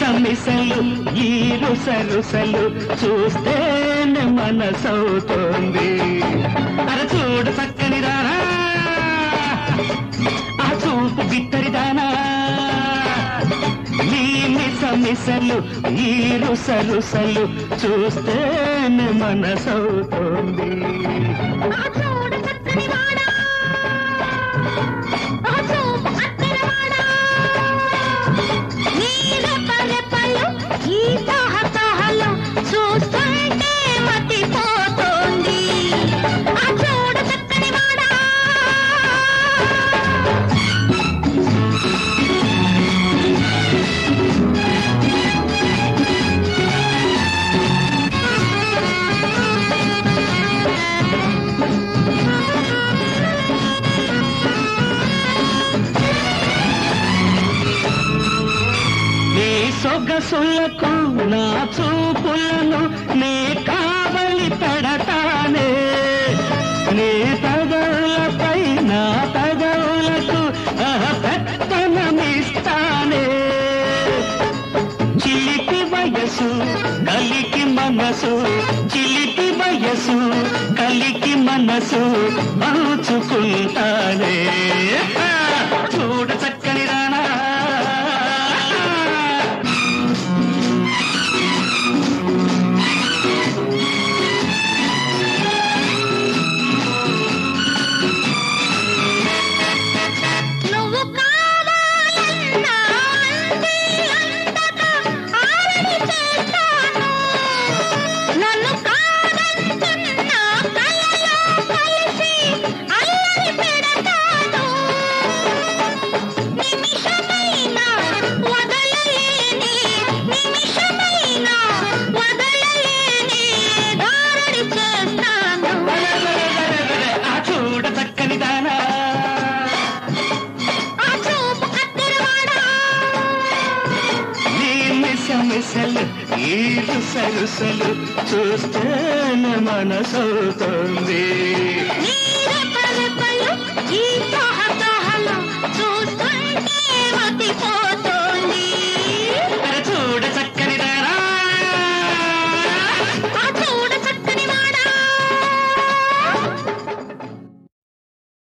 మిసలు ఈ రుసరుసలు చూస్తేనే మనసవుతోంది అర చూడు చక్కని రానా ఆ చూపు బిత్తరిదానా ఈ మిస మిసలు ఈ రుసరుసలు చూస్తేనే మనసవుతోంది ఆ చూడు చక్కని వాడా ఆ చూపు అత్తరవాడా నీ రెప్పరెప్పలు ఈ తహతహలు చూస్తుంటే మతిపోతోంది ఆ చూడు చక్కని వాడా నీ సొగసులకు నా చూపులను నే కావలి పెడతానే నీ తగవులపై నా తగవులకు పెత్తనమిస్తానే చిలిపి వయసు కలికి మనసు చిలిపి వయసు కలికి మనసు పంచుకుంటానే చూడ చక్కని రానా నువ్వు కావాలన్నా అంది అందక ఆరడి చేస్తాను నన్ను కాదంటున్నా కలలో కలిసి అల్లరి పెడతాను నిమిషమైనా వదలలేని నిమిషమైనా వదలలేని దారడి చేస్తాను ఆ చూడ చక్కని దానా ఆ చూపు కత్తెరవాడా నీ మిస మిసలు ఈ రుసరుసలు చూస్తేనే మనసవుతోంది నీరెప్పరెప్పలు ఈ తహ